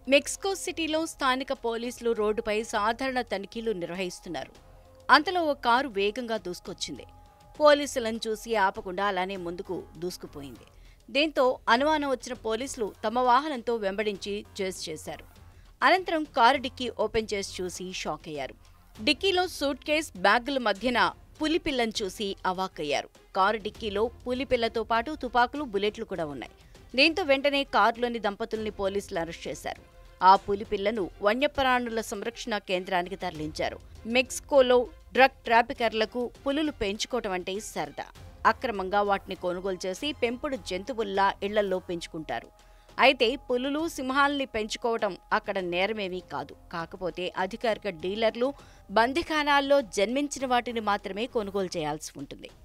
Mexico సిటీలో స్థానిక పోలీసులు రోడ్డుపై సాధారణ తనిఖీలు నిర్వహిస్తున్నారు అంతలో ఓ కారు వేగంగా దూసుకొచ్చింది పోలీసులను చూసి ఆపకుండా అలానే ముందుకు దూసుకుపోయింది దీంతో అనుమానం వచ్చిన పోలీసులు తమ వాహనంతో వెంబడించి చేజ్ చేశారు అనంతరం కారు డిక్కీ ఓపెన్ చేసి చూసి షాక్ అయ్యారు డిక్కీలో సూట్ కేస్ బ్యాగుల మధ్యన పులిపిల్లను చూసి అవాక్కయ్యారు కారు డిక్కీలో పులిపిల్లతో పాటు తుపాకులు బుల్లెట్లు కూడా ఉన్నాయి దీంతో వెంటనే కారులోని దంపతుల్ని పోలీసులు అరెస్ట్ చేశారు ఆ పులిపిల్లను వన్యప్రాణుల సంరక్షణ కేంద్రానికి తరలించారు మెక్సికోలో డ్రగ్ ట్రాఫికర్లకు పులులు పెంచుకోవటం అంటే సరదా అక్రమంగా వాటిని కొనుగోలు చేసి పెంపుడు జంతువుల్లా ఇళ్లల్లో పెంచుకుంటారు అయితే పులులు సింహాల్ని పెంచుకోవటం అక్కడ నేరమేమీ కాదు కాకపోతే అధికారిక డీలర్లు బందిఖానాల్లో జన్మించిన వాటిని మాత్రమే కొనుగోలు చేయాల్సి ఉంటుంది